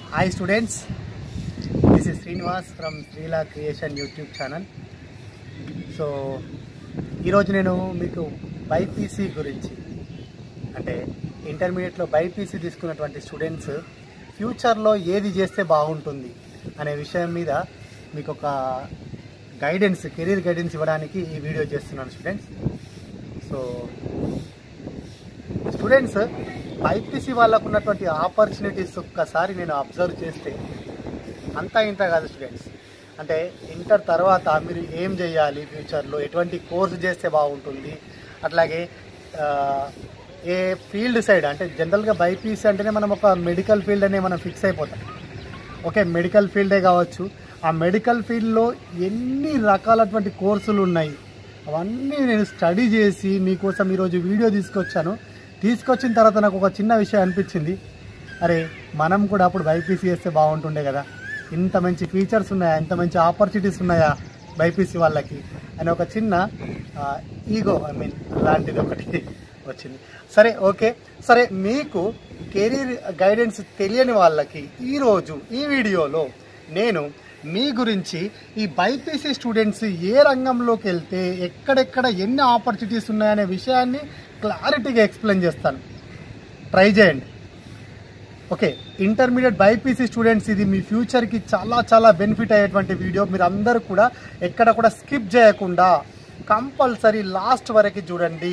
hi students this is Srinivas from Srila creation YouTube channel so ఈరోజు నేను మీకు బైపీసీ గురించి అంటే ఇంటర్మీడియట్లో బైపీసీ తీసుకున్నటువంటి స్టూడెంట్స్ ఫ్యూచర్లో ఏది చేస్తే బాగుంటుంది అనే విషయం మీద మీకు ఒక గైడెన్స్ కెరీర్ గైడెన్స్ ఇవ్వడానికి ఈ వీడియో చేస్తున్నాను స్టూడెంట్స్ సో స్టూడెంట్స్ బైపీసీ వాళ్ళకు ఉన్నటువంటి ఆపర్చునిటీస్ ఒక్కసారి నేను అబ్జర్వ్ చేస్తే అంతా ఇంత కాదు స్టూడెంట్స్ అంటే ఇంటర్ తర్వాత మీరు ఏం చేయాలి ఫ్యూచర్లో ఎటువంటి కోర్సు చేస్తే బాగుంటుంది అట్లాగే ఆ, ఏ ఫీల్డ్ సైడ్ అంటే జనరల్గా బైపీసీ అంటేనే మనం ఒక మెడికల్ ఫీల్డ్ అనే మనం ఫిక్స్ అయిపోతాం ఓకే మెడికల్ ఫీల్డే కావచ్చు ఆ మెడికల్ ఫీల్డ్లో ఎన్ని రకాలటువంటి కోర్సులు ఉన్నాయి అవన్నీ నేను స్టడీ చేసి మీకోసం ఈరోజు వీడియో తీసుకొచ్చాను తీసుకొచ్చిన తర్వాత నాకు ఒక చిన్న విషయం అనిపించింది అరే మనం కూడా అప్పుడు బైపీసీ చేస్తే బాగుంటుండే కదా ఇంత మంచి ఫీచర్స్ ఉన్నాయా ఇంత మంచి ఆపర్చునిటీస్ ఉన్నాయా బైపీసీ వాళ్ళకి అని ఒక చిన్న ఈగో ఐ మీన్ అలాంటిది ఒకటి వచ్చింది సరే ఓకే సరే మీకు కెరీర్ గైడెన్స్ తెలియని వాళ్ళకి ఈరోజు ఈ వీడియోలో నేను మీ గురించి ఈ బైపీసీ స్టూడెంట్స్ ఏ రంగంలోకి వెళ్తే ఎక్కడెక్కడ ఎన్ని ఆపర్చునిటీస్ ఉన్నాయనే విషయాన్ని క్లారిటీగా ఎక్స్ప్లెయిన్ చేస్తాను ట్రై చేయండి ఓకే ఇంటర్మీడియట్ బైపీసీ స్టూడెంట్స్ ఇది మీ ఫ్యూచర్కి చాలా చాలా బెనిఫిట్ అయ్యేటువంటి వీడియో మీరు అందరూ కూడా ఎక్కడ కూడా స్కిప్ చేయకుండా కంపల్సరీ లాస్ట్ వరకు చూడండి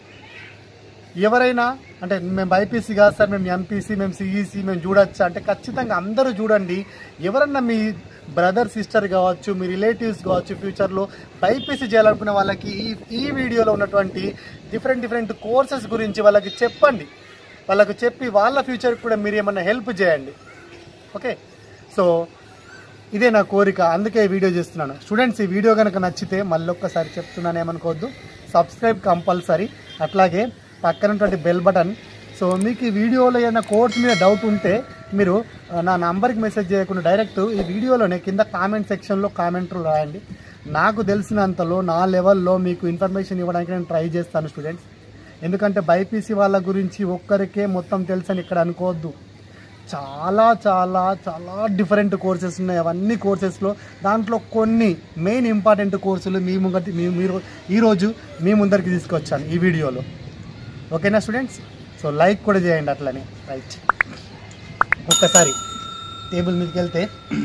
ఎవరైనా అంటే మేము బైపీసీ కాదు సార్ మేము ఎంపీసీ మేము సిఈసీ మేము చూడొచ్చా అంటే ఖచ్చితంగా అందరూ చూడండి ఎవరన్నా మీ బ్రదర్ సిస్టర్ కావచ్చు మీ రిలేటివ్స్ కావచ్చు ఫ్యూచర్లో బైపీసీ చేయాలనుకునే వాళ్ళకి ఈ ఈ వీడియోలో ఉన్నటువంటి డిఫరెంట్ డిఫరెంట్ కోర్సెస్ గురించి వాళ్ళకి చెప్పండి వాళ్ళకు చెప్పి వాళ్ళ ఫ్యూచర్కి కూడా మీరు ఏమన్నా హెల్ప్ చేయండి ఓకే సో ఇదే నా కోరిక అందుకే ఈ వీడియో చేస్తున్నాను స్టూడెంట్స్ ఈ వీడియో కనుక నచ్చితే మళ్ళీ ఒక్కసారి చెప్తున్నాను ఏమనుకోవద్దు సబ్స్క్రైబ్ కంపల్సరీ అట్లాగే పక్కనటువంటి బెల్ బటన్ సో మీకు ఈ వీడియోలో ఏదైనా కోర్స్ మీద డౌట్ ఉంటే మీరు ఆ, నా నంబర్కి మెసేజ్ చేయకుండా డైరెక్ట్ ఈ వీడియోలోనే కింద కామెంట్ సెక్షన్లో కామెంట్లు రాయండి నాకు తెలిసినంతలో నా లెవెల్లో మీకు ఇన్ఫర్మేషన్ ఇవ్వడానికి నేను ట్రై చేస్తాను స్టూడెంట్స్ ఎందుకంటే బైపీసీ వాళ్ళ గురించి ఒక్కరికే మొత్తం తెలుసని ఇక్కడ అనుకోవద్దు చాలా చాలా చాలా డిఫరెంట్ కోర్సెస్ ఉన్నాయి అవన్నీ కోర్సెస్లో దాంట్లో కొన్ని మెయిన్ ఇంపార్టెంట్ కోర్సులు మీ ముంగటి మీ మీరు ఈరోజు మీ ముందరికి తీసుకొచ్చాను ఈ వీడియోలో ఓకేనా స్టూడెంట్స్ సో లైక్ కూడా చేయండి అట్లనే రైట్ ఒక్కసారి టేబుల్ మీదకి వెళ్తే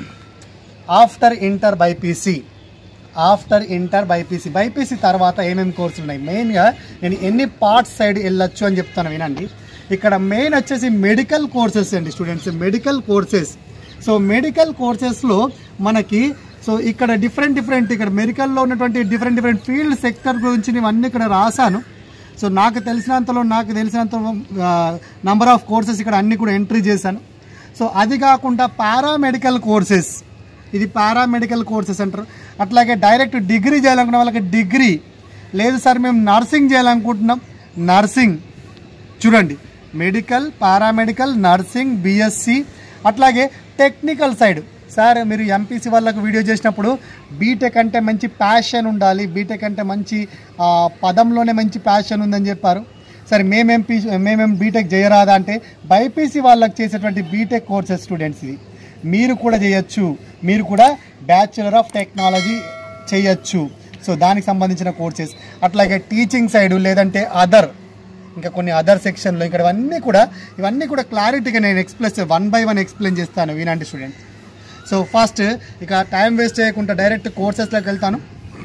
after inter BiPC after inter BiPC BiPC తర్వాత ఏమేమి కోర్సులు ఉన్నాయి మెయిన్గా నేను ఎన్ని పార్ట్స్ సైడ్ వెళ్ళొచ్చు అని చెప్తాను వినండి ఇక్కడ మెయిన్ వచ్చేసి మెడికల్ కోర్సెస్ అండి students medical courses so medical కోర్సెస్లో మనకి సో ఇక్కడ డిఫరెంట్ డిఫరెంట్ ఇక్కడ మెడికల్లో ఉన్నటువంటి డిఫరెంట్ డిఫరెంట్ ఫీల్డ్ సెక్టర్ గురించి నేను అన్ని ఇక్కడ రాశాను సో నాకు తెలిసినంతలో నాకు తెలిసినంత నంబర్ ఆఫ్ కోర్సెస్ ఇక్కడ అన్ని కూడా ఎంట్రీ చేశాను సో అది కాకుండా పారామెడికల్ కోర్సెస్ ఇది పారామెడికల్ కోర్సెస్ అంటారు అట్లాగే డైరెక్ట్ డిగ్రీ చేయాలనుకున్న వాళ్ళకి డిగ్రీ లేదు సార్ మేము నర్సింగ్ చేయాలనుకుంటున్నాం నర్సింగ్ చూడండి మెడికల్ పారామెడికల్ నర్సింగ్ బిఎస్సి అట్లాగే టెక్నికల్ సైడ్ సార్ మీరు ఎంపీసీ వాళ్ళకు వీడియో చేసినప్పుడు బీటెక్ అంటే మంచి ప్యాషన్ ఉండాలి బీటెక్ అంటే మంచి ఆ, పదంలోనే మంచి ప్యాషన్ ఉందని చెప్పారు సరే మేమేం పీ మేమేం బీటెక్ చేయరాదా అంటే బైపీసీ వాళ్ళకి చేసేటువంటి బీటెక్ కోర్సెస్ స్టూడెంట్స్ ఇది మీరు కూడా చేయొచ్చు మీరు కూడా బ్యాచులర్ ఆఫ్ టెక్నాలజీ చేయొచ్చు సో దానికి సంబంధించిన కోర్సెస్ అట్లాగే టీచింగ్ సైడ్ లేదంటే అదర్ ఇంకా కొన్ని అదర్ సెక్షన్లో ఇక్కడ ఇవన్నీ కూడా ఇవన్నీ కూడా క్లారిటీగా నేను explain one by one explain చేస్తాను వినండి స్టూడెంట్ సో ఫస్ట్ ఇక టైం వేస్ట్ చేయకుండా డైరెక్ట్ కోర్సెస్లోకి వెళ్తాను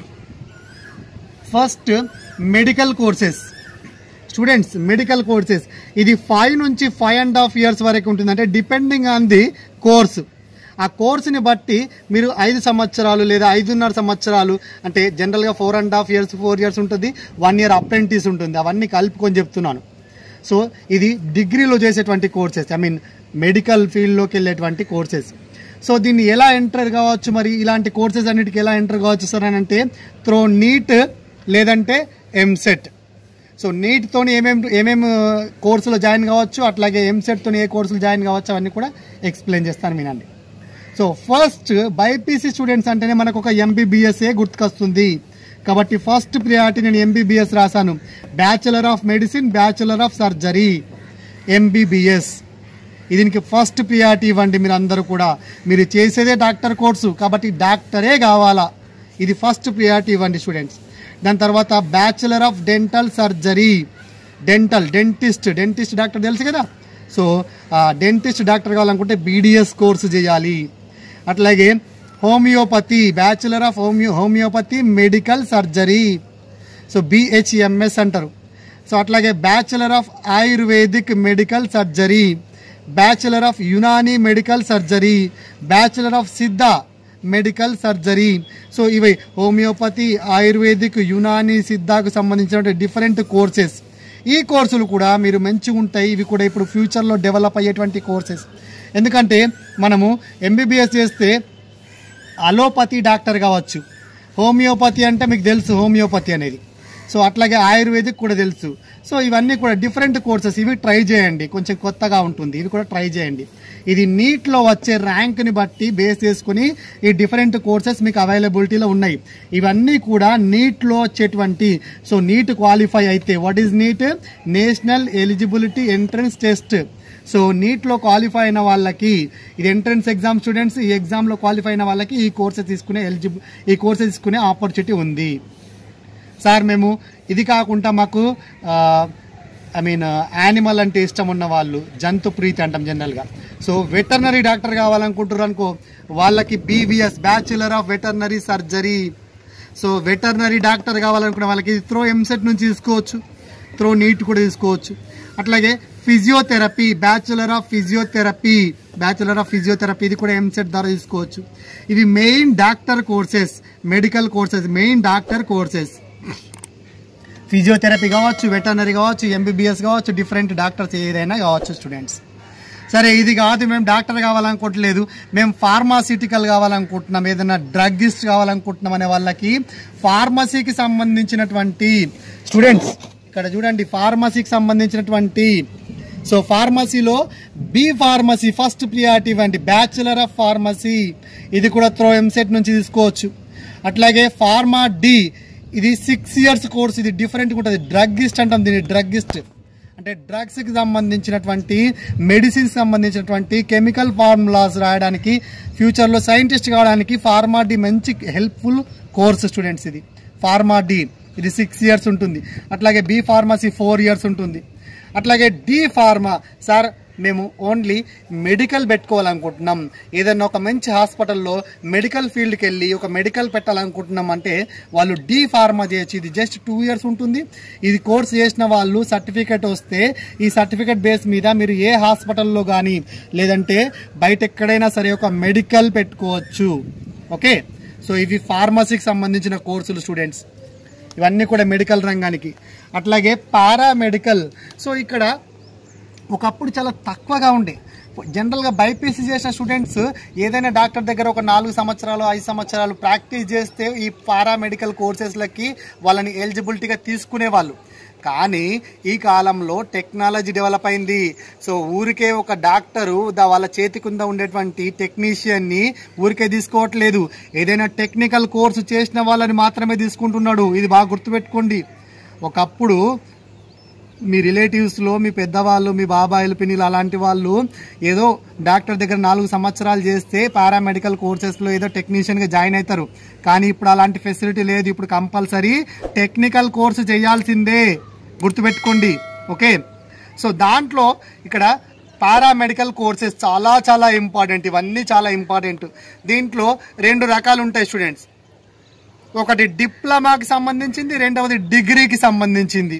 first medical courses students medical courses ఇది ఫైవ్ నుంచి ఫైవ్ అండ్ హాఫ్ ఇయర్స్ వరకు ఉంటుంది అంటే డిపెండింగ్ ఆన్ ది కోర్స్ ఆ కోర్సుని బట్టి మీరు ఐదు సంవత్సరాలు లేదా ఐదున్నర సంవత్సరాలు అంటే జనరల్గా four and half years four years ఉంటుంది వన్ ఇయర్ అప్రెంటిస్ ఉంటుంది అవన్నీ కలుపుకొని చెప్తున్నాను సో ఇది డిగ్రీలో చేసేటువంటి కోర్సెస్ ఐ మీన్ మెడికల్ ఫీల్డ్లోకి వెళ్ళేటువంటి కోర్సెస్ సో దీన్ని ఎలా ఎంటర్ కావచ్చు మరి ఇలాంటి కోర్సెస్ అన్నిటికీ ఎలా ఎంటర్ కావచ్చు సార్ అని అంటే త్రో నీట్ లేదంటే ఎంసెట్ సో నీట్తోని ఏమేమి ఏమేమి కోర్సులో జాయిన్ కావచ్చు అట్లాగే ఎంసెట్తో ఏ కోర్సులు జాయిన్ కావచ్చు అవన్నీ కూడా ఎక్స్ప్లెయిన్ చేస్తాను వినండి సో ఫస్ట్ బైపీసీ స్టూడెంట్స్ అంటేనే మనకు ఒక ఎంబీబీఎస్ఏ గుర్తుకొస్తుంది కాబట్టి ఫస్ట్ ప్రియారిటీ నేను ఎంబీబీఎస్ రాశాను bachelor of medicine bachelor of surgery MBBS దీనికి ఫస్ట్ ప్రియారిటీ ఇవ్వండి మీరు అందరూ కూడా మీరు చేసేదే డాక్టర్ కోర్సు కాబట్టి డాక్టరే కావాలా ఇది ఫస్ట్ ప్రియారిటీ ఇవ్వండి స్టూడెంట్స్ దాని తర్వాత bachelor of dental surgery dental dentist dentist doctor తెలుసు కదా సో డెంటిస్ట్ డాక్టర్ కావాలనుకుంటే బీడిఎస్ కోర్సు చేయాలి అట్లాగే homeopathy bachelor of homeo homeopathy medical surgery so BHMS అంటారు సో అట్లాగే bachelor of ayurvedic medical surgery bachelor of Unani medical surgery bachelor of Siddha medical surgery so ఇవి homeopathy ayurvedic Unani సిద్ధాకు సంబంధించిన డిఫరెంట్ కోర్సెస్ ఈ కోర్సులు కూడా మీరు మంచిగా ఉంటాయి ఇవి కూడా ఇప్పుడు ఫ్యూచర్లో డెవలప్ అయ్యేటువంటి కోర్సెస్ ఎందుకంటే మనము ఎంబీబీఎస్ చేస్తే అలోపతి డాక్టర్ కావచ్చు హోమియోపతి అంటే మీకు తెలుసు హోమియోపతి అనేది సో అట్లాగే ఆయుర్వేదిక్ కూడా తెలుసు సో ఇవన్నీ కూడా డిఫరెంట్ కోర్సెస్ ఇవి ట్రై చేయండి కొంచెం కొత్తగా ఉంటుంది ఇవి కూడా ట్రై చేయండి ఇది నీట్లో వచ్చే ర్యాంక్ని బట్టి బేస్ చేసుకుని ఈ డిఫరెంట్ కోర్సెస్ మీకు అవైలబిలిటీలో ఉన్నాయి ఇవన్నీ కూడా నీట్లో వచ్చేటువంటి సో నీట్ క్వాలిఫై అయితే what is NEET national eligibility entrance test so నీట్లో క్వాలిఫై అయిన వాళ్ళకి ఇది ఎంట్రన్స్ ఎగ్జామ్ స్టూడెంట్స్ ఈ ఎగ్జామ్లో క్వాలిఫై అయిన వాళ్ళకి ఈ కోర్సెస్ తీసుకునే ఎలిజిబుల్ ఈ కోర్సెస్ తీసుకునే ఆపర్చునిటీ ఉంది సార్ మేము ఇది కాకుండా మాకు ఐ మీన్ యానిమల్ అంటే ఇష్టం ఉన్న వాళ్ళు జంతు ప్రీతి అంటాం జనరల్గా సో వెటర్నరీ డాక్టర్ కావాలనుకుంటారు అనుకో వాళ్ళకి BVS bachelor of veterinary surgery so veterinary doctor కావాలనుకున్న వాళ్ళకి త్రో ఎంసెట్ నుంచి తీసుకోవచ్చు త్రో నీట్ కూడా తీసుకోవచ్చు అట్లాగే physiotherapy bachelor of physiotherapy bachelor of physiotherapy ఇది కూడా ఎంసెట్ ద్వారా తీసుకోవచ్చు ఇవి main doctor courses medical courses main doctor courses physiotherapy కావచ్చు వెటర్నరీ కావచ్చు ఎంబీబీఎస్ కావచ్చు డిఫరెంట్ డాక్టర్స్ ఏదైనా కావచ్చు స్టూడెంట్స్ సరే ఇది కాదు మేము డాక్టర్ కావాలనుకోవట్లేదు మేము ఫార్మాసిటికల్ కావాలనుకుంటున్నాం ఏదైనా డ్రగ్గిస్ట్ కావాలనుకుంటున్నాం అనే వాళ్ళకి ఫార్మసీకి సంబంధించినటువంటి స్టూడెంట్స్ ఇక్కడ చూడండి ఫార్మసీకి సంబంధించినటువంటి సో ఫార్మసీలో బి ఫార్మసీ ఫస్ట్ ప్రియారిటీ ఇవ్వండి బ్యాచులర్ ఆఫ్ ఫార్మసీ ఇది కూడా త్రో ఎంసెట్ నుంచి తీసుకోవచ్చు అట్లాగే ఫార్మా డి ఇది సిక్స్ ఇయర్స్ కోర్స్ ఇది డిఫరెంట్గా ఉంటుంది డ్రగ్గిస్ట్ అంటాం దీన్ని డ్రగ్గిస్ట్ అంటే డ్రగ్స్కి సంబంధించినటువంటి మెడిసిన్స్ సంబంధించినటువంటి కెమికల్ ఫార్ములాస్ రాయడానికి ఫ్యూచర్లో సైంటిస్ట్ కావడానికి ఫార్మా డి మంచి హెల్ప్ఫుల్ కోర్స్ స్టూడెంట్స్ ఇది ఫార్మా డి ఇది సిక్స్ ఇయర్స్ ఉంటుంది అట్లాగే బి ఫార్మసీ ఫోర్ ఇయర్స్ ఉంటుంది అట్లాగే డి ఫార్మా సార్ మేము ఓన్లీ మెడికల్ పెట్టుకోవాలనుకుంటున్నాం ఏదైనా ఒక మంచి హాస్పిటల్లో మెడికల్ ఫీల్డ్కి వెళ్ళి ఒక మెడికల్ పెట్టాలనుకుంటున్నాం అంటే వాళ్ళు డి ఫార్మా చేయొచ్చు ఇది జస్ట్ టూ ఇయర్స్ ఉంటుంది ఇది కోర్స్ చేసిన వాళ్ళు సర్టిఫికేట్ వస్తే ఈ సర్టిఫికేట్ బేస్ మీద మీరు ఏ హాస్పిటల్లో కానీ లేదంటే బయట ఎక్కడైనా సరే ఒక మెడికల్ పెట్టుకోవచ్చు ఓకే సో ఇవి ఫార్మసీకి సంబంధించిన కోర్సులు స్టూడెంట్స్ ఇవన్నీ కూడా మెడికల్ రంగానికి అట్లాగే పారామెడికల్ సో ఇక్కడ ఒకప్పుడు చాలా తక్కువగా ఉండే జనరల్గా బైపీసీ చేసిన స్టూడెంట్స్ ఏదైనా డాక్టర్ దగ్గర ఒక నాలుగు సంవత్సరాలు ఐదు సంవత్సరాలు ప్రాక్టీస్ చేస్తే ఈ పారామెడికల్ కోర్సెస్లకి వాళ్ళని ఎలిజిబిలిటీగా తీసుకునేవాళ్ళు కానీ ఈ కాలంలో టెక్నాలజీ డెవలప్ అయింది సో ఊరికే ఒక డాక్టరు దా వాళ్ళ చేతి కింద ఉండేటువంటి టెక్నీషియన్ని ఊరికే తీసుకోవట్లేదు ఏదైనా టెక్నికల్ కోర్సు చేసిన వాళ్ళని మాత్రమే తీసుకుంటున్నాడు ఇది బాగా గుర్తుపెట్టుకోండి ఒకప్పుడు మీ రిలేటివ్స్లో మీ పెద్దవాళ్ళు మీ బాబాయిలు పిన్నిలు అలాంటి వాళ్ళు ఏదో డాక్టర్ దగ్గర నాలుగు సంవత్సరాలు చేస్తే పారామెడికల్ కోర్సెస్లో ఏదో టెక్నీషియన్గా జాయిన్ అవుతారు కానీ ఇప్పుడు అలాంటి ఫెసిలిటీ లేదు ఇప్పుడు కంపల్సరీ టెక్నికల్ కోర్సు చేయాల్సిందే గుర్తుపెట్టుకోండి ఓకే సో దాంట్లో ఇక్కడ పారామెడికల్ కోర్సెస్ చాలా చాలా ఇంపార్టెంట్ ఇవన్నీ చాలా ఇంపార్టెంట్ దీంట్లో రెండు రకాలు ఉంటాయి స్టూడెంట్స్ ఒకటి డిప్లొమాకి సంబంధించింది రెండవది డిగ్రీకి సంబంధించింది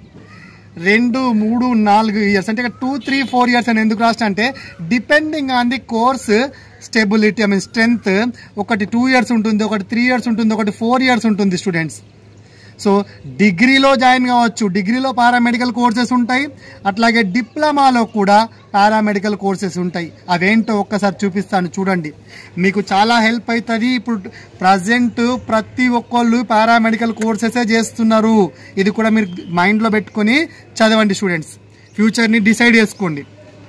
రెండు మూడు నాలుగు ఇయర్స్ అంటే టూ త్రీ ఫోర్ ఇయర్స్ అని ఎందుకు రాసిన అంటే depending on the course stability I mean strength ఒకటి టూ ఇయర్స్ ఉంటుంది ఒకటి త్రీ ఇయర్స్ ఉంటుంది ఒకటి ఫోర్ ఇయర్స్ ఉంటుంది స్టూడెంట్స్ సో డిగ్రీలో జాయిన్ కావచ్చు డిగ్రీలో పారామెడికల్ కోర్సెస్ ఉంటాయి అట్లాగే డిప్లొమాలో కూడా పారామెడికల్ కోర్సెస్ ఉంటాయి అవేంటో ఒక్కసారి చూపిస్తాను చూడండి మీకు చాలా హెల్ప్ అవుతుంది ఇప్పుడు ప్రజెంట్ ప్రతి ఒక్కళ్ళు పారామెడికల్ కోర్సెసే చేస్తున్నారు ఇది కూడా మీరు మైండ్లో పెట్టుకొని చదవండి స్టూడెంట్స్ ఫ్యూచర్ని డిసైడ్ చేసుకోండి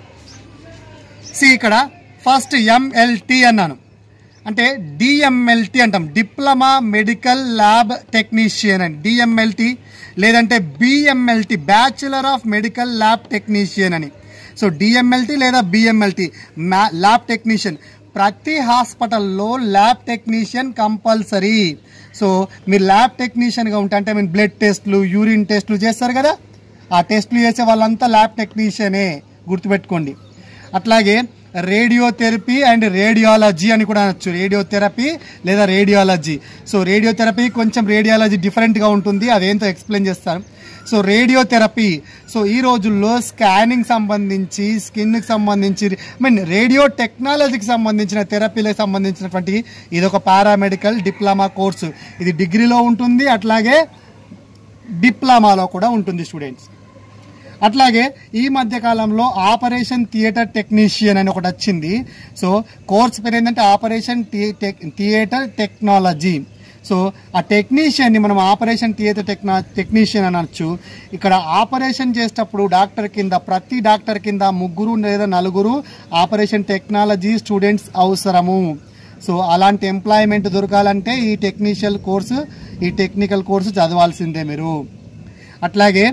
సి ఇక్కడ ఫస్ట్ ఎంఎల్టీ అన్నాను అంటే డిఎంఎల్టీ అంటాం డిప్లొమా మెడికల్ ల్యాబ్ టెక్నీషియన్ అని డిఎంఎల్టీ లేదంటే BMLT bachelor of medical lab technician అని సో డిఎంఎల్టీ లేదా బిఎంఎల్టీ ల్యాబ్ టెక్నీషియన్ ప్రతి హాస్పిటల్లో ల్యాబ్ టెక్నీషియన్ కంపల్సరీ సో మీరు ల్యాబ్ టెక్నీషియన్గా ఉంటే అంటే మీరు బ్లడ్ టెస్ట్లు యూరిన్ టెస్ట్లు చేస్తారు కదా ఆ టెస్ట్లు చేసే వాళ్ళంతా ల్యాబ్ టెక్నీషియనే గుర్తుపెట్టుకోండి అట్లాగే రేడియోథెరపీ అండ్ రేడియాలజీ అని కూడా అనొచ్చు రేడియోథెరపీ లేదా రేడియాలజీ సో రేడియోథెరపీ కొంచెం రేడియాలజీ డిఫరెంట్గా ఉంటుంది అదేంటో ఎక్స్ప్లెయిన్ చేస్తాను సో రేడియోథెరపీ సో ఈ రోజుల్లో స్కానింగ్ సంబంధించి స్కిన్కి సంబంధించి ఐ మీన్ రేడియో టెక్నాలజీకి సంబంధించిన థెరపీలకు సంబంధించినటువంటి ఇది ఒక పారామెడికల్ డిప్లొమా కోర్సు ఇది డిగ్రీలో ఉంటుంది అట్లాగే డిప్లొమాలో కూడా ఉంటుంది స్టూడెంట్స్ అట్లాగే ఈ మధ్య కాలంలో ఆపరేషన్ థియేటర్ టెక్నీషియన్ అని ఒకటి వచ్చింది సో కోర్స్ పేరు ఏంటంటే ఆపరేషన్ థియేటర్ టెక్నాలజీ సో ఆ టెక్నీషియన్ని మనం ఆపరేషన్ థియేటర్ టెక్నా టెక్నీషియన్ అనొచ్చు ఇక్కడ ఆపరేషన్ చేసేటప్పుడు డాక్టర్ కింద ప్రతి డాక్టర్ కింద ముగ్గురు లేదా నలుగురు ఆపరేషన్ టెక్నాలజీ స్టూడెంట్స్ అవసరము సో అలాంటి ఎంప్లాయ్మెంట్ దొరకాలంటే ఈ టెక్నీషియల్ కోర్సు ఈ టెక్నికల్ కోర్సు చదవాల్సిందే మీరు అట్లాగే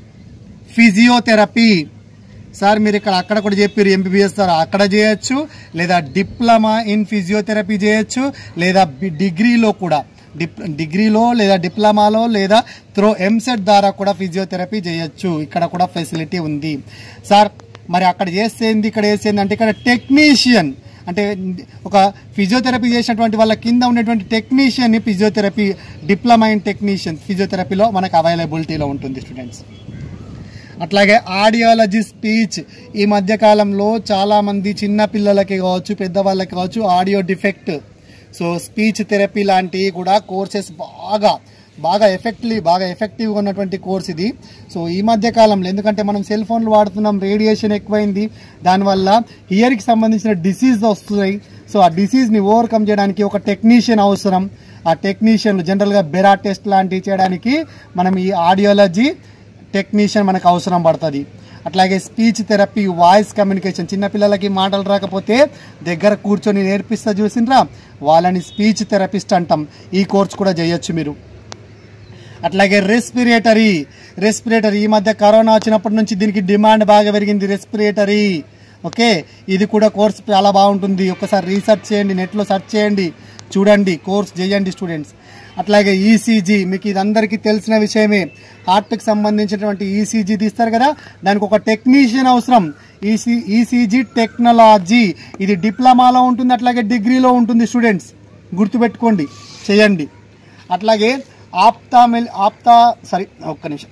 ఫిజియోథెరపీ సార్ మీరు ఇక్కడ అక్కడ కూడా చెప్పారు ఎంబీబీఎస్ సార్ అక్కడ చేయొచ్చు లేదా డిప్లొమా ఇన్ ఫిజియోథెరపీ చేయొచ్చు లేదా బి- డిగ్రీలో కూడా డిప్ డిగ్రీలో లేదా డిప్లొమాలో లేదా త్రో ఎంసెట్ ద్వారా కూడా ఫిజియోథెరపీ చేయొచ్చు ఇక్కడ కూడా ఫెసిలిటీ ఉంది సార్ మరి అక్కడ చేసేంది ఇక్కడ చేసేంది అంటే ఇక్కడ టెక్నీషియన్ అంటే ఒక ఫిజియోథెరపీ చేసినటువంటి వాళ్ళ కింద ఉన్నటువంటి technician physiotherapy diploma in technician ఫిజియోథెరపీలో మనకు అవైలబిలిటీలో ఉంటుంది స్టూడెంట్స్ అట్లాగే ఆడియాలజీ స్పీచ్ ఈ మధ్య కాలంలో చాలా మంది చిన్న పిల్లలకి కావచ్చు పెద్దవాళ్ళకి కావచ్చు audio defect so speech therapy లాంటివి కూడా కోర్సెస్ బాగా బాగా ఎఫెక్ట్లీ బాగా ఎఫెక్టివ్గా ఉన్నటువంటి కోర్స్ ఇది సో ఈ మధ్య కాలంలో ఎందుకంటే మనం సెల్ ఫోన్లు వాడుతున్నాం రేడియేషన్ ఎక్కువైంది దానివల్ల ఇయర్కి సంబంధించిన డిసీజ్ వస్తున్నాయి సో ఆ డిసీజ్ని ఓవర్కమ్ చేయడానికి ఒక టెక్నీషియన్ అవసరం ఆ టెక్నీషియన్లు జనరల్గా బెరా టెస్ట్ లాంటివి చేయడానికి మనం ఈ ఆడియాలజీ టెక్నీషియన్ మనకు అవసరం పడుతుంది అట్లాగే స్పీచ్ థెరపీ వాయిస్ కమ్యూనికేషన్ చిన్నపిల్లలకి మాటలు రాకపోతే దగ్గర కూర్చొని నేర్పిస్తా చూసిండ్రా వాళ్ళని స్పీచ్ థెరపిస్ట్ అంటాం ఈ కోర్స్ కూడా చేయొచ్చు మీరు అట్లాగే రెస్పిరేటరీ రెస్పిరేటరీ ఈ మధ్య కరోనా వచ్చినప్పటి నుంచి దీనికి డిమాండ్ బాగా పెరిగింది రెస్పిరేటరీ ఓకే ఇది కూడా కోర్స్ చాలా బాగుంటుంది ఒకసారి రీసెర్చ్ చేయండి నెట్లో సెర్చ్ చేయండి చూడండి కోర్స్ చేయండి స్టూడెంట్స్ అట్లాగే ఈసీజీ మీకు ఇది అందరికీ తెలిసిన విషయమే హార్ట్కి సంబంధించినటువంటి ఈసీజీ తీస్తారు కదా దానికి ఒక టెక్నీషియన్ అవసరం ఈసీ ఈసీజీ టెక్నాలజీ ఇది డిప్లొమాలో ఉంటుంది అట్లాగే డిగ్రీలో ఉంటుంది స్టూడెంట్స్ గుర్తుపెట్టుకోండి చేయండి అట్లాగే ఆప్తామిల్ ఆప్తా సారీ ఒక్క నిమిషం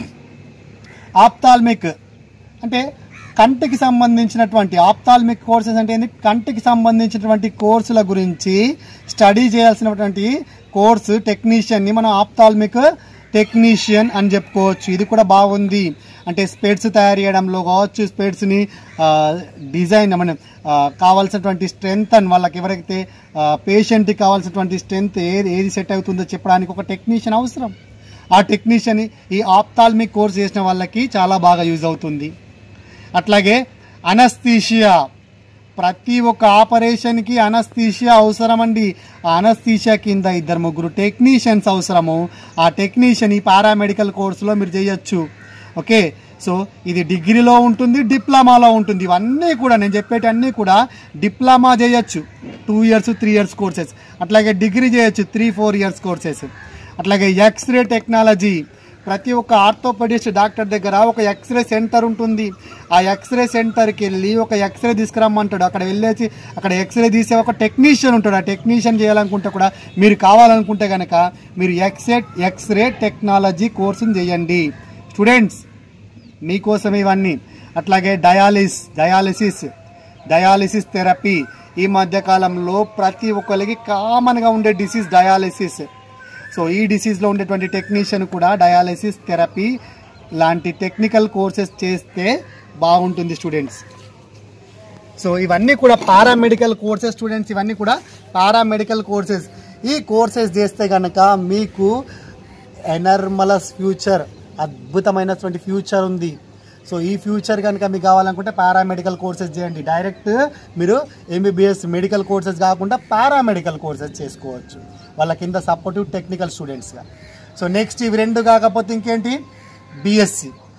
ఆప్తాల్మిక్ అంటే కంటికి సంబంధించినటువంటి ఆప్తాల్మిక్ కోర్సెస్ అంటే ఏంది కంటికి సంబంధించినటువంటి కోర్సుల గురించి స్టడీ చేయాల్సినటువంటి కోర్సు టెక్నీషియన్ని మనం ఆప్తాల్మిక్ టెక్నీషియన్ అని చెప్పుకోవచ్చు ఇది కూడా బాగుంది అంటే స్పెడ్స్ తయారు చేయడంలో కావచ్చు స్పెడ్స్ని డిజైన్ మన ఆ, కావాల్సినటువంటి స్ట్రెంగ్త్ అని వాళ్ళకి ఎవరైతే పేషెంట్కి కావాల్సినటువంటి స్ట్రెంగ్త్ ఏది ఏది సెట్ అవుతుందో చెప్పడానికి ఒక టెక్నీషియన్ అవసరం ఆ టెక్నీషియన్ ఈ ఆప్తాల్మిక్ కోర్స్ చేసిన వాళ్ళకి చాలా బాగా యూజ్ అవుతుంది అట్లాగే అనస్థీషియా ప్రతి ఒక్క ఆపరేషన్కి అనస్థీషియా అవసరం అండి ఆ అనస్థీషియా కింద ఇద్దరు ముగ్గురు టెక్నీషియన్స్ అవసరము ఆ టెక్నీషియన్ ఈ పారామెడికల్ కోర్సులో మీరు చేయొచ్చు ఓకే సో ఇది డిగ్రీలో ఉంటుంది డిప్లొమాలో ఉంటుంది ఇవన్నీ కూడా నేను చెప్పేటన్నీ కూడా డిప్లొమా చేయొచ్చు two years three years courses అట్లాగే డిగ్రీ చేయొచ్చు త్రీ ఫోర్ ఇయర్స్ కోర్సెస్ అట్లాగే ఎక్స్రే టెక్నాలజీ ప్రతి ఒక్క ఆర్థోపెడిస్ట్ డాక్టర్ దగ్గర ఒక ఎక్స్రే సెంటర్ ఉంటుంది ఆ ఎక్స్రే సెంటర్కి వెళ్ళి ఒక ఎక్స్రే తీసుకురమ్మంటాడు అక్కడ వెళ్ళేసి అక్కడ ఎక్స్రే తీసే ఒక టెక్నీషియన్ ఉంటాడు ఆ టెక్నీషియన్ చేయాలనుకుంటే కూడా మీరు కావాలనుకుంటే కనుక మీరు ఎక్స్రే ఎక్స్రే టెక్నాలజీ కోర్సును చేయండి స్టూడెంట్స్ మీకోసం ఇవన్నీ అట్లాగే డయాలిస్ డయాలిసిస్ డయాలిసిస్ థెరపీ ఈ మధ్య కాలంలో ప్రతి ఒక్కరికి కామన్గా ఉండే డిసీజ్ డయాలిసిస్ సో ఈ డిసీజ్లో ఉండేటువంటి టెక్నీషియన్ కూడా డయాలిసిస్ థెరపీ లాంటి టెక్నికల్ కోర్సెస్ చేస్తే బాగుంటుంది స్టూడెంట్స్ సో ఇవన్నీ కూడా పారామెడికల్ కోర్సెస్ స్టూడెంట్స్ ఇవన్నీ కూడా పారామెడికల్ కోర్సెస్ ఈ కోర్సెస్ చేస్తే కనుక మీకు ఎనర్మలస్ ఫ్యూచర్ అద్భుతమైనటువంటి ఫ్యూచర్ ఉంది సో ఈ ఫ్యూచర్ కనుక మీకు కావాలనుకుంటే పారామెడికల్ కోర్సెస్ చేయండి డైరెక్ట్ మీరు ఎంబీబీఎస్ మెడికల్ కోర్సెస్ కాకుండా పారామెడికల్ కోర్సెస్ చేసుకోవచ్చు వాళ్ళ కింద సపోర్టివ్ టెక్నికల్ స్టూడెంట్స్గా సో నెక్స్ట్ ఇవి రెండు కాకపోతే ఇంకేంటి బీఎస్సీ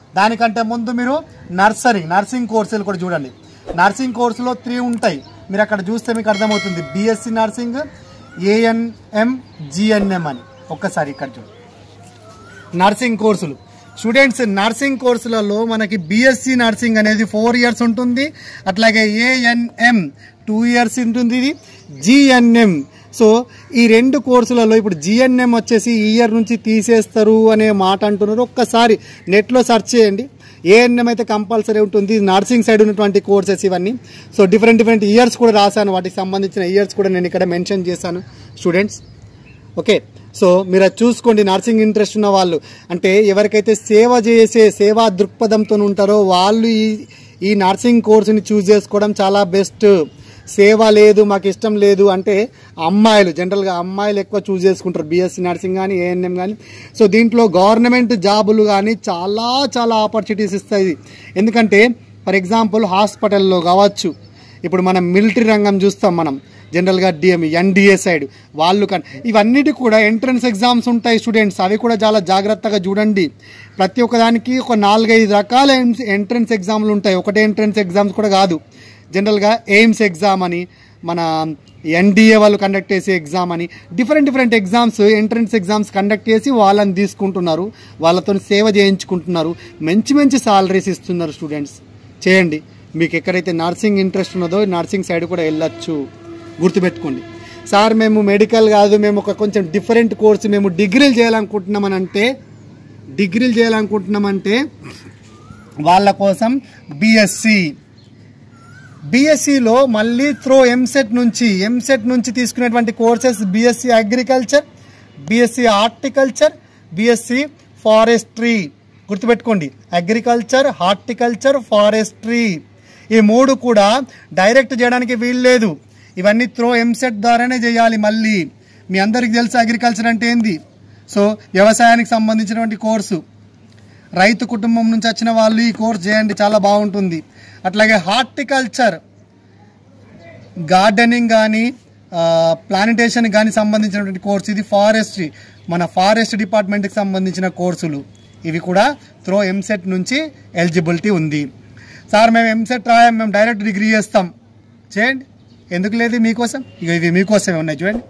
దానికంటే ముందు మీరు నర్సరీ నర్సింగ్ కోర్సులు కూడా చూడండి నర్సింగ్ కోర్సులో త్రీ ఉంటాయి మీరు అక్కడ చూస్తే మీకు అర్థమవుతుంది బిఎస్సి నర్సింగ్ ఏఎన్ఎం జిఎన్ఎం అని ఒక్కసారి ఇక్కడ చూడండి నర్సింగ్ కోర్సులు స్టూడెంట్స్ నర్సింగ్ కోర్సులలో మనకి బిఎస్సి నర్సింగ్ అనేది ఫోర్ ఇయర్స్ ఉంటుంది అట్లాగే ఏఎన్ఎం టూ ఇయర్స్ ఉంటుంది ఇది జిఎన్ఎం సో ఈ రెండు కోర్సులలో ఇప్పుడు జిఎన్ఎం వచ్చేసి ఈ ఇయర్ నుంచి తీసేస్తారు అనే మాట అంటున్నారు ఒక్కసారి నెట్లో సెర్చ్ చేయండి ఏఎన్ఎం అయితే కంపల్సరీ ఉంటుంది నర్సింగ్ సైడ్ ఉన్నటువంటి కోర్సెస్ ఇవన్నీ సో డిఫరెంట్ డిఫరెంట్ ఇయర్స్ కూడా రాశాను వాటికి సంబంధించిన ఇయర్స్ కూడా నేను ఇక్కడ మెన్షన్ చేశాను స్టూడెంట్స్ ఓకే సో మీరు అది చూసుకోండి నర్సింగ్ ఇంట్రెస్ట్ ఉన్న వాళ్ళు అంటే ఎవరికైతే సేవ చేసే సేవా దృక్పథంతో ఉంటారో వాళ్ళు ఈ ఈ నర్సింగ్ కోర్సుని చూస్ చేసుకోవడం చాలా బెస్ట్ సేవ లేదు మాకు ఇష్టం లేదు అంటే అమ్మాయిలు జనరల్గా అమ్మాయిలు ఎక్కువ చూస్ చేసుకుంటారు బీఎస్సీ నర్సింగ్ కానీ ఏఎన్ఎం కానీ సో దీంట్లో గవర్నమెంట్ జాబులు కానీ చాలా చాలా ఆపర్చునిటీస్ ఇస్తాయి ఎందుకంటే ఫర్ ఎగ్జాంపుల్ హాస్పిటల్లో కావచ్చు ఇప్పుడు మనం మిలిటరీ రంగం చూస్తాం మనం జనరల్గా డిఎం ఎన్డిఏ సైడ్ వాళ్ళు కానీ ఇవన్నిటి కూడా ఎంట్రన్స్ ఎగ్జామ్స్ ఉంటాయి స్టూడెంట్స్ అవి కూడా చాలా జాగ్రత్తగా చూడండి ప్రతి ఒక్కదానికి ఒక నాలుగైదు రకాల ఎంట్రన్స్ ఎగ్జామ్లు ఉంటాయి ఒకటే ఎంట్రన్స్ ఎగ్జామ్స్ కూడా కాదు జనరల్గా ఎయిమ్స్ ఎగ్జామ్ అని మన ఎన్డీఏ వాళ్ళు కండక్ట్ చేసే ఎగ్జామ్ అని different different exams entrance exams conduct చేసి వాళ్ళని తీసుకుంటున్నారు వాళ్ళతో సేవ చేయించుకుంటున్నారు మంచి మంచి సాలరీస్ ఇస్తున్నారు స్టూడెంట్స్ చేయండి మీకు ఎక్కడైతే నర్సింగ్ ఇంట్రెస్ట్ ఉన్నదో నర్సింగ్ సైడ్ కూడా వెళ్ళొచ్చు గుర్తుపెట్టుకోండి సార్ మేము మెడికల్ కాదు మేము ఒక కొంచెం డిఫరెంట్ కోర్సు మేము డిగ్రీలు చేయాలనుకుంటున్నామని అంటే డిగ్రీలు చేయాలనుకుంటున్నామంటే వాళ్ళ కోసం బిఎస్సి బీఎస్సీలో మళ్ళీ త్రో ఎంసెట్ నుంచి ఎంసెట్ నుంచి తీసుకునేటువంటి courses BSc agriculture BSc horticulture BSc forestry గుర్తుపెట్టుకోండి అగ్రికల్చర్ హార్టికల్చర్ ఫారెస్ట్రీ ఈ మూడు కూడా డైరెక్ట్ చేయడానికి వీల్లేదు ఇవన్నీ త్రో ఎంసెట్ ద్వారానే చేయాలి మళ్ళీ మీ అందరికి తెలుసు అగ్రికల్చర్ అంటే ఏంది సో వ్యవసాయానికి సంబంధించినటువంటి కోర్సు రైతు కుటుంబం నుంచి వచ్చిన వాళ్ళు ఈ కోర్స్ చేయండి చాలా బాగుంటుంది అట్లాగే హార్టికల్చర్ గార్డెనింగ్ కానీ ప్లానిటేషన్ కానీ సంబంధించినటువంటి కోర్స్ ఇది ఫారెస్ట్రీ మన ఫారెస్ట్ డిపార్ట్మెంట్కి సంబంధించిన కోర్సులు ఇవి కూడా త్రో ఎంసెట్ నుంచి ఎలిజిబిలిటీ ఉంది సార్ మేము ఎంసెట్ రాయాం మేము డైరెక్ట్ డిగ్రీ చేస్తాం చేయండి ఎందుకు లేదు మీకోసం ఇక ఇవి మీకోసమే ఉన్నాయి చూడండి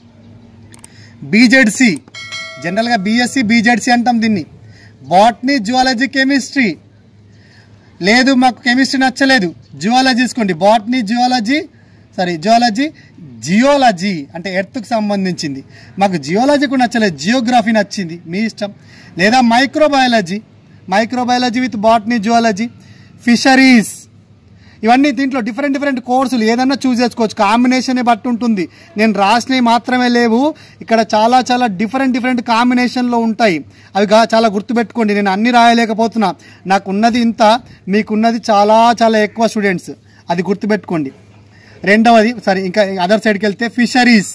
బీజెడ్సి జనరల్గా బీఎస్సీ బీజెడ్సి అంటాం దీన్ని బాటనీ జువాలజీ కెమిస్ట్రీ లేదు మాకు కెమిస్ట్రీ నచ్చలేదు జువాలజీ తీసుకోండి botany zoology sorry zoology geology అంటే ఎర్త్కు సంబంధించింది మాకు జియోలజీ కూడా నచ్చలేదు జియోగ్రఫీ నచ్చింది మీ ఇష్టం లేదా microbiology microbiology with botany zoology fisheries ఇవన్నీ దీంట్లో డిఫరెంట్ డిఫరెంట్ కోర్సులు ఏదన్నా చూస్ చేసుకోవచ్చు కాంబినేషన్ బట్టి ఉంటుంది నేను రాసినవి మాత్రమే లేవు ఇక్కడ చాలా చాలా డిఫరెంట్ డిఫరెంట్ కాంబినేషన్లో ఉంటాయి అవి గా- చాలా గుర్తుపెట్టుకోండి నేను అన్ని రాయలేకపోతున్నా నాకు ఉన్నది ఇంత మీకున్నది చాలా చాలా ఎక్కువ స్టూడెంట్స్ అది గుర్తుపెట్టుకోండి రెండవది సరే ఇంకా అదర్ సైడ్కి వెళ్తే ఫిషరీస్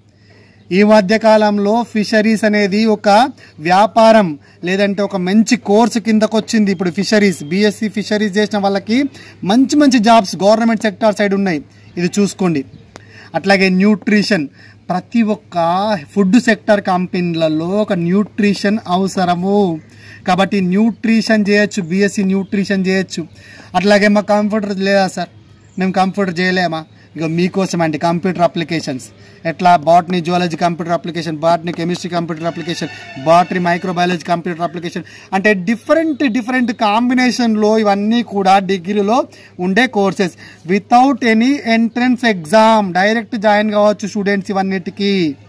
ఈ మధ్య కాలంలో ఫిషరీస్ అనేది ఒక వ్యాపారం లేదంటే ఒక మంచి కోర్సు కిందకు వచ్చింది ఇప్పుడు ఫిషరీస్ బీఎస్సీ ఫిషరీస్ చేసిన వాళ్ళకి మంచి మంచి జాబ్స్ గవర్నమెంట్ సెక్టార్ సైడ్ ఉన్నాయి ఇది చూసుకోండి అట్లాగే న్యూట్రిషన్ ప్రతి ఒక్క ఫుడ్ సెక్టర్ కంపెనీలలో ఒక న్యూట్రిషన్ అవసరము కాబట్టి న్యూట్రిషన్ చేయొచ్చు బీఎస్సీ న్యూట్రిషన్ చేయొచ్చు అట్లాగే మా కంప్యూటర్ లేదా సార్ మేము కంప్యూటర్ చేయలేమా ఇక మీకోసం అండి కంప్యూటర్ అప్లికేషన్స్ ఎట్లా botany zoology computer application botany chemistry computer application botany microbiology computer application అంటే డిఫరెంట్ డిఫరెంట్ కాంబినేషన్లో ఇవన్నీ కూడా డిగ్రీలో ఉండే courses without any entrance exam direct join కావచ్చు స్టూడెంట్స్ ఇవన్నిటికీ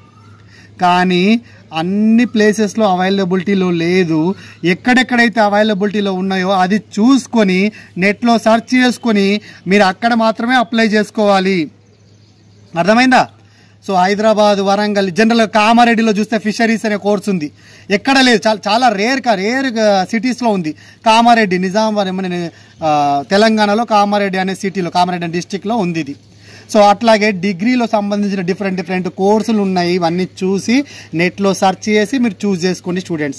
కానీ అన్ని ప్లేసెస్లో అవైలబిలిటీలో లేదు ఎక్కడెక్కడైతే అవైలబిలిటీలో ఉన్నాయో అది చూసుకొని నెట్లో సెర్చ్ చేసుకొని మీరు అక్కడ మాత్రమే అప్లై చేసుకోవాలి అర్థమైందా సో హైదరాబాద్ వరంగల్ జనరల్ కామారెడ్డిలో చూస్తే ఫిషరీస్ అనే కోర్స్ ఉంది ఎక్కడ లేదు చాలా చాలా రేర్ కా రేర్ సిటీస్లో ఉంది కామారెడ్డి నిజామాబాద్ ఏమన్నా ఆ, తెలంగాణలో కామారెడ్డి అనే సిటీలో కామారెడ్డి అనే డిస్టిక్లో ఉంది ఇది సో అట్లాగే డిగ్రీలో సంబంధించిన డిఫరెంట్ డిఫరెంట్ కోర్సులు ఉన్నాయి ఇవన్నీ చూసి నెట్లో సెర్చ్ చేసి మీరు చూస్ చేసుకోండి స్టూడెంట్స్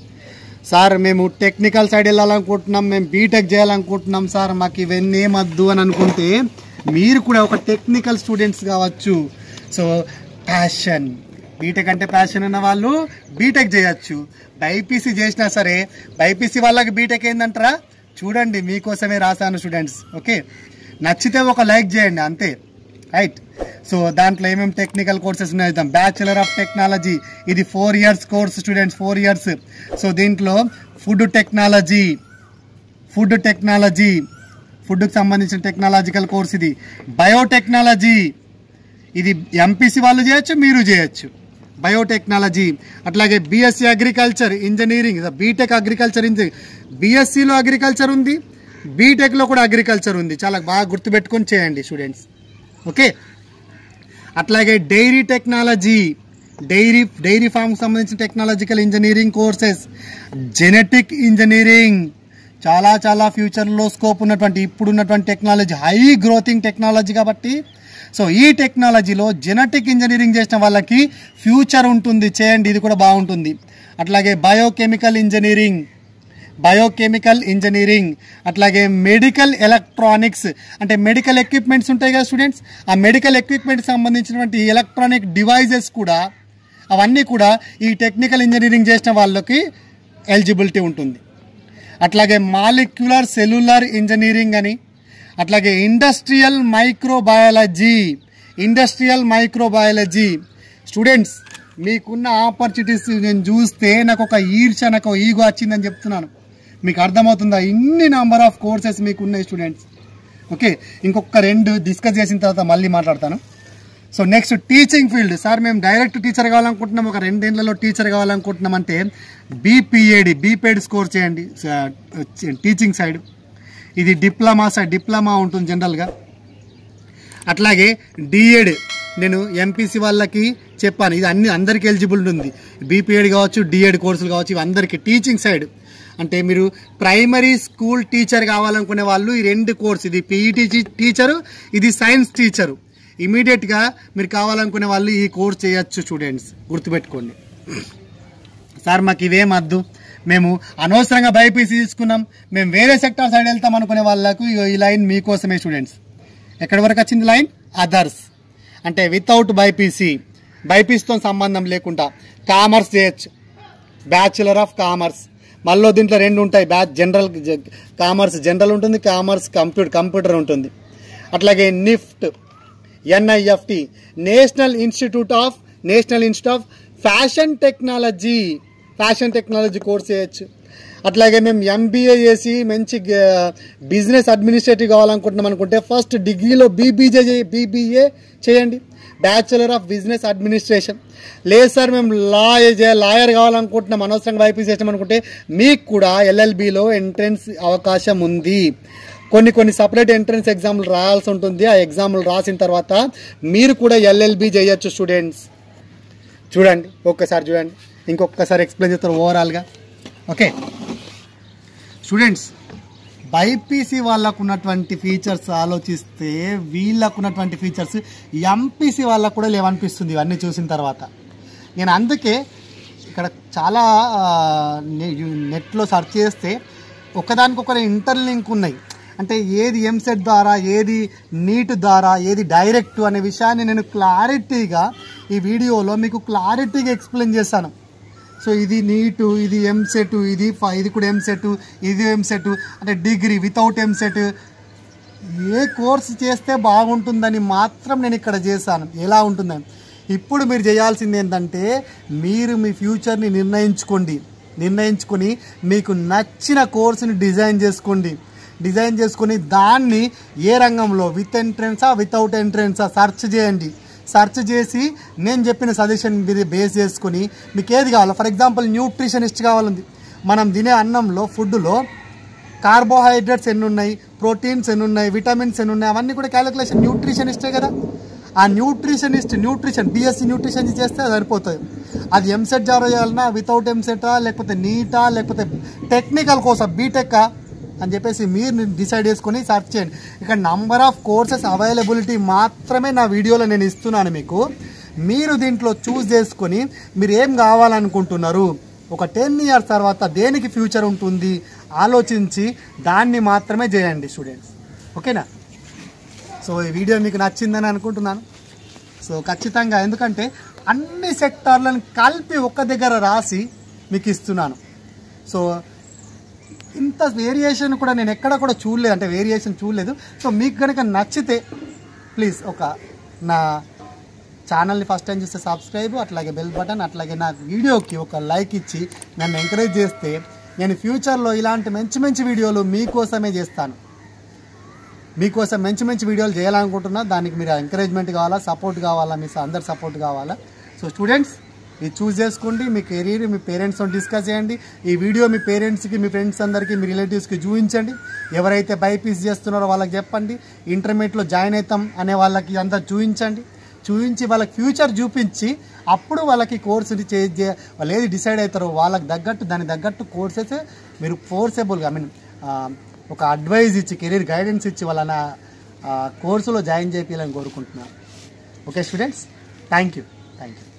సార్ మేము టెక్నికల్ సైడ్ వెళ్ళాలనుకుంటున్నాం మేము బీటెక్ చేయాలనుకుంటున్నాం సార్ మాకు ఇవన్నీ ఏమద్దు అని అనుకుంటే మీరు కూడా ఒక టెక్నికల్ స్టూడెంట్స్ కావచ్చు సో ప్యాషన్ బీటెక్ అంటే ప్యాషన్ ఉన్న వాళ్ళు బీటెక్ చేయొచ్చు బైపీసీ చేసినా సరే బైపీసీ వాళ్ళకి బీటెక్ ఏందంటారా చూడండి మీకోసమే రాశాను స్టూడెంట్స్ ఓకే నచ్చితే ఒక లైక్ చేయండి అంతే రైట్ సో దాంట్లో ఏమేమి టెక్నికల్ కోర్సెస్ ఉన్నాయి బ్యాచులర్ ఆఫ్ టెక్నాలజీ ఇది four years course students four years so దీంట్లో ఫుడ్ టెక్నాలజీ ఫుడ్ టెక్నాలజీ ఫుడ్కి సంబంధించిన టెక్నాలజికల్ కోర్స్ ఇది బయోటెక్నాలజీ ఇది ఎంపీసీ వాళ్ళు చేయొచ్చు మీరు చేయొచ్చు బయోటెక్నాలజీ అట్లాగే BSc agriculture engineering BTech agriculture engineering బీఎస్సీలో అగ్రికల్చర్ ఉంది బీటెక్లో కూడా అగ్రికల్చర్ ఉంది చాలా బాగా గుర్తుపెట్టుకొని చేయండి స్టూడెంట్స్ ఓకే అట్లాగే dairy technology dairy dairy farm సంబంధించిన technological engineering courses genetic engineering చాలా చాలా ఫ్యూచర్లో స్కోప్ ఉన్నటువంటి ఇప్పుడు ఉన్నటువంటి టెక్నాలజీ హై గ్రోతింగ్ టెక్నాలజీ కాబట్టి సో ఈ టెక్నాలజీలో జెనెటిక్ ఇంజనీరింగ్ చేసిన వాళ్ళకి ఫ్యూచర్ ఉంటుంది చేయండి ఇది కూడా బాగుంటుంది అట్లాగే బయోకెమికల్ ఇంజనీరింగ్ బయోకెమికల్ ఇంజనీరింగ్ అట్లాగే మెడికల్ ఎలక్ట్రానిక్స్ అంటే మెడికల్ ఎక్విప్మెంట్స్ ఉంటాయి కదా స్టూడెంట్స్ ఆ మెడికల్ ఎక్విప్మెంట్ సంబంధించినటువంటి ఎలక్ట్రానిక్ డివైజెస్ కూడా అవన్నీ కూడా ఈ టెక్నికల్ ఇంజనీరింగ్ చేసిన వాళ్ళకి ఎలిజిబిలిటీ ఉంటుంది అట్లాగే మాలిక్యులర్ సెల్యులర్ ఇంజనీరింగ్ అని అట్లాగే industrial microbiology industrial microbiology students మీకున్న ఆపర్చునిటీస్ నేను చూస్తే నాకు ఒక ఈర్ష నాకు ఒక ఈగో వచ్చిందని చెప్తున్నాను మీకు అర్థమవుతుందా ఇన్ని నెంబర్ ఆఫ్ కోర్సెస్ మీకు ఉన్నాయి స్టూడెంట్స్ ఓకే ఇంకొక రెండు డిస్కస్ చేసిన తర్వాత మళ్ళీ మాట్లాడతాను so next teaching field sir మేము డైరెక్ట్ టీచర్ కావాలనుకుంటున్నాం ఒక రెండేళ్లలో టీచర్ కావాలనుకుంటున్నాం అంటే బీపీఏడి బీపీఎడ్ స్కోర్ చేయండి టీచింగ్ సైడ్ ఇది డిప్లొమా సైడ్ డిప్లొమా ఉంటుంది జనరల్గా అట్లాగే డిఎడ్ నేను ఎంపీసీ వాళ్ళకి చెప్పాను ఇది అన్ని అందరికీ ఎలిజిబుల్ ఉంది బీపీఎడ్ కావచ్చు డిఎడ్ కోర్సులు కావచ్చు ఇవి అందరికీ టీచింగ్ సైడ్ అంటే మీరు ప్రైమరీ స్కూల్ టీచర్ కావాలనుకునే వాళ్ళు ఈ రెండు కోర్స్ ఇది పీఈటీ టీచరు ఇది సైన్స్ టీచరు ఇమీడియట్గా మీరు కావాలనుకునే వాళ్ళు ఈ కోర్స్ చేయొచ్చు స్టూడెంట్స్ గుర్తుపెట్టుకోండి సార్ మాకు ఇవేం వద్దు మేము అనవసరంగా బైపీసీ తీసుకున్నాం మేము వేరే సెక్టార్ సైడ్ వెళ్తాం అనుకునే వాళ్ళకు ఇగో ఈ లైన్ మీకోసమే స్టూడెంట్స్ ఎక్కడి వరకు వచ్చింది లైన్ అదర్స్ అంటే వితౌట్ బైపీసీ బైపీసీతో సంబంధం లేకుండా కామర్స్ చేయొచ్చు బ్యాచులర్ ఆఫ్ కామర్స్ మళ్ళీ దీంట్లో రెండు ఉంటాయి బ్యాచ్ జనరల్ కామర్స్ జనరల్ ఉంటుంది కామర్స్ కంప్యూటర్ కంప్యూటర్ ఉంటుంది అట్లాగే NIFT NIFT National Institute of National Institute of Fashion Technology fashion technology course చేయొచ్చు అట్లాగే మేము ఎంబీఏ చేసి మంచి బిజినెస్ అడ్మినిస్ట్రేటివ్ కావాలనుకుంటున్నాం అనుకుంటే ఫస్ట్ డిగ్రీలో బీబీజే బీబీఏ చేయండి బ్యాచులర్ ఆఫ్ బిజినెస్ అడ్మినిస్ట్రేషన్ లేదు సార్ మేము లా లాయర్ కావాలనుకుంటున్నాం అనవసరంగా వైపీ చేసాం అనుకుంటే మీకు కూడా ఎల్ఎల్బిలో ఎంట్రన్స్ అవకాశం ఉంది కొన్ని కొన్ని సపరేట్ ఎంట్రన్స్ ఎగ్జామ్లు రాయాల్సి ఉంటుంది ఆ ఎగ్జామ్లు రాసిన తర్వాత మీరు కూడా ఎల్ఎల్బి చేయొచ్చు స్టూడెంట్స్ చూడండి ఒక్కసారి చూడండి ఇంకొకసారి ఎక్స్ప్లెయిన్ చేస్తారు ఓవరాల్గా ఓకే స్టూడెంట్స్ బైపీసీ వాళ్ళకు ఉన్నటువంటి ఫీచర్స్ ఆలోచిస్తే వీళ్ళకు ఉన్నటువంటి ఫీచర్స్ ఎంపీసీ వాళ్ళకు కూడా లేవనిపిస్తుంది ఇవన్నీ చూసిన తర్వాత నేను అందుకే ఇక్కడ చాలా ఆ, నె- నెట్లో సెర్చ్ చేస్తే ఒకదానికొకరు ఇంటర్లింక్ ఉన్నాయి అంటే ఏది ఎంసెట్ ద్వారా ఏది నీట్ ద్వారా ఏది డైరెక్ట్ అనే విషయాన్ని నేను క్లారిటీగా ఈ వీడియోలో మీకు క్లారిటీగా ఎక్స్ప్లెయిన్ చేశాను సో ఇది నీటు ఇది ఎంసెట్ ఇది ఫ- ఇది కూడా ఎంసెట్ ఇది ఎంసెట్ అంటే డిగ్రీ వితౌట్ ఎంసెట్ ఏ కోర్స్ చేస్తే బాగుంటుందని మాత్రం నేను ఇక్కడ చేశాను ఎలా ఉంటుందని ఇప్పుడు మీరు చేయాల్సింది ఏంటంటే మీరు మీ ఫ్యూచర్ని నిర్ణయించుకోండి నిర్ణయించుకొని మీకు నచ్చిన కోర్సుని డిజైన్ చేసుకోండి డిజైన్ చేసుకొని దాన్ని ఏ రంగంలో విత్ ఎంట్రెన్సా వితౌట్ ఎంట్రెన్సా సెర్చ్ చేయండి సెర్చ్ చేసి నేను చెప్పిన సజెషన్ మీద బేస్ చేసుకొని మీకు ఏది కావాలో ఫర్ ఎగ్జాంపుల్ న్యూట్రిషనిస్ట్ కావాలంది మనం తినే అన్నంలో ఫుడ్లో కార్బోహైడ్రేట్స్ ఎన్ని ఉన్నాయి ప్రోటీన్స్ ఎన్ని ఉన్నాయి విటమిన్స్ ఎన్ని ఉన్నాయి అవన్నీ కూడా క్యాలిక్యులేషన్ న్యూట్రిషనిస్టే కదా ఆ న్యూట్రిషనిస్ట్ న్యూట్రిషన్ బీఎస్సీ న్యూట్రిషన్ చేస్తే సరిపోతుంది అది ఎంసెట్ జారో చేయాలన్నా వితౌట్ ఎంసెటా లేకపోతే నీటా లేకపోతే టెక్నికల్ కోసం బీటెక్కా అని చెప్పేసి మీరు డిసైడ్ చేసుకొని సెర్చ్ చేయండి ఇక్కడ నంబర్ ఆఫ్ కోర్సెస్ అవైలబిలిటీ మాత్రమే నా వీడియోలో నేను ఇస్తున్నాను మీకు మీరు దీంట్లో చూస్ చేసుకొని మీరు ఏం కావాలనుకుంటున్నారు ఒక టెన్ ఇయర్స్ తర్వాత దేనికి ఫ్యూచర్ ఉంటుంది ఆలోచించి దాన్ని మాత్రమే చేయండి స్టూడెంట్స్ ఓకేనా సో ఈ వీడియో మీకు నచ్చిందని అనుకుంటున్నాను సో ఖచ్చితంగా ఎందుకంటే అన్ని సెక్టార్లను కలిపి ఒక దగ్గర రాసి మీకు ఇస్తున్నాను సో ఇంత వేరియేషన్ కూడా నేను ఎక్కడ కూడా చూడలేదు అంటే వేరియేషన్ చూడలేదు సో మీకు కనుక నచ్చితే ప్లీజ్ ఒక నా ఛానల్ని ఫస్ట్ టైం చూస్తే సబ్స్క్రైబ్ అట్లాగే బెల్ బటన్ అట్లాగే నా వీడియోకి ఒక లైక్ ఇచ్చి నన్ను ఎంకరేజ్ చేస్తే నేను ఫ్యూచర్లో ఇలాంటి మంచి మంచి వీడియోలు మీకోసమే చేస్తాను మీకోసం మంచి మంచి వీడియోలు చేయాలనుకుంటున్నా దానికి మీరు ఎంకరేజ్మెంట్ కావాలా సపోర్ట్ కావాలా మీ అందరు సపోర్ట్ కావాలా సో స్టూడెంట్స్ ఇది చూస్ చేసుకోండి మీ కెరీర్ మీ పేరెంట్స్తో డిస్కస్ చేయండి ఈ వీడియో మీ పేరెంట్స్కి మీ ఫ్రెండ్స్ అందరికీ మీ రిలేటివ్స్కి చూపించండి ఎవరైతే బైపీస్ చేస్తున్నారో వాళ్ళకి చెప్పండి ఇంటర్మీడియట్లో జాయిన్ అవుతాం అనే వాళ్ళకి అంతా చూపించండి చూపించి వాళ్ళకి ఫ్యూచర్ చూపించి అప్పుడు వాళ్ళకి కోర్సు చేంజ్ చే వాళ్ళు ఏది డిసైడ్ అవుతారో వాళ్ళకి తగ్గట్టు దానికి తగ్గట్టు కోర్సెస్ మీరు ఫోర్సెబుల్గా ఐ మీన్ ఒక అడ్వైజ్ ఇచ్చి కెరీర్ గైడెన్స్ ఇచ్చి వాళ్ళని ఆ కోర్సులో జాయిన్ చేయాలని కోరుకుంటున్నాను okay students thank you thank you